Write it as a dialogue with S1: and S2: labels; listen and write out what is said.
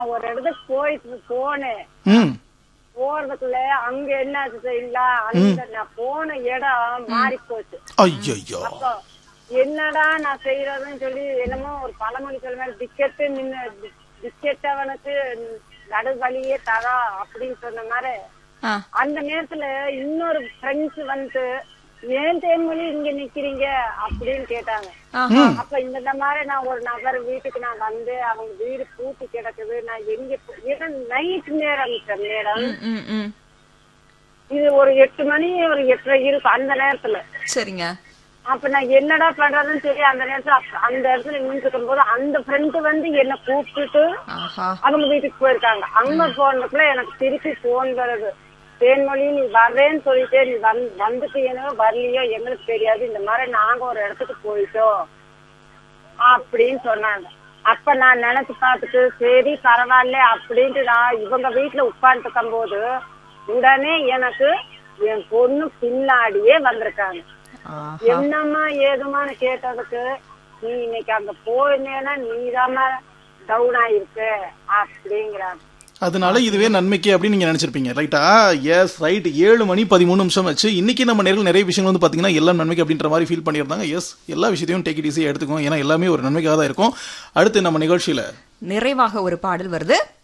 S1: ஒரு இடத்துக்கு போயிட்டு போனேன்
S2: ம்
S1: போறதுக்குள்ள அங்க என்ன செய்யல அந்த நான் போன இடம் மாறி போச்சு
S2: ஐயோ
S1: அப்போ என்னடா நான் செய்யறதுன்னு சொல்லி என்னமோ ஒரு பழமொழி சொல்லுவேன் டிக்கெட்டு நின்னு டிக்கெட் அவனுக்கு நடு வழியே தரா அப்படின்னு சொன்ன மாதிரி
S3: ஆ
S1: அந்த நேரத்துல இன்னொரு ஃப்ரெண்ட்ஸ் வந்து ஏன் தேன்மொழி இங்க நிக்கிறீங்க அப்படின்னு கேட்டாங்க
S3: ஆஹா
S1: அப்ப இந்த மாதிரி நான் ஒரு நபர் வீட்டுக்கு நான் வந்து அவங்க வீடு பூட்டி கிடக்குது நான் எங்க போ- ஏன்னா நைட் நேரம் சார் மேடம்
S3: ம், ம் ம்
S1: இது ஒரு எட்டு மணி ஒரு எட்டரை இருக்கும் அந்த நேரத்துல
S3: சரிங்க
S1: அப்ப நான் என்னடா பண்றதுன்னு சொல்லி அந்த நேரத்துல அப்ப- அந்த இடத்துல நின்றுக்கும் போது அந்த ஃப்ரெண்டு வந்து என்ன கூப்பிட்டுட்டு
S3: ஆஹா
S1: அவங்க வீட்டுக்கு போயிருக்காங்க அங்க போனதுக்குள்ள எனக்கு திருப்பி போன் வருது தேன்மொழி நீ வர்றேன்னு சொல்லிட்டு நீ வந்து வந்துட்டீங்களோ வரலையோ எங்களுக்கு தெரியாது இந்த மாதிரி நாங்க ஒரு இடத்துக்கு போயிட்டோம் அப்படின்னு சொன்னாங்க அப்ப நான் நினைச்சு பார்த்துட்டு சரி பரவாயில்ல அப்படின்ட்டு நான் இவங்க வீட்டுல உட்கார்ந்துருக்கும் போது உடனே எனக்கு என் பொண்ணு பின்னாடியே வந்திருக்காங்க
S3: ஆஹா
S1: என்னம்மா ஏதுமான்னு கேட்டதுக்கு நீ இன்னைக்கு அங்க போயிருந்தேன்னா நீதாம்மா டவுன் ஆயிருக்கு அப்படிங்கிறாங்க
S2: அதனால இதுவே நன்மைக்கு அப்படின்னு நீங்க நினைச்சிருப்பீங்க ரைட்டா எஸ் ரைட் ஏழு மணி பதிமூணு நிமிஷம் வச்சு இன்னைக்கு நம்ம நேரில் நிறைய விஷயங்கள் வந்து பாத்தீங்கன்னா எல்லாம் நன்மைக்கு அப்படின்ற மாதிரி ஃபீல் பண்ணியிருந்தாங்க எஸ் எல்லா விஷயத்தையும் டேக் இட் ஈஸியாக எடுத்துக்கோங்க ஏன்னா எல்லாமே ஒரு நன்மைக்காக தான் இருக்கும் அடுத்து நம்ம நிகழ்ச்சியில
S3: நிறைவாக ஒரு பாடல் வருது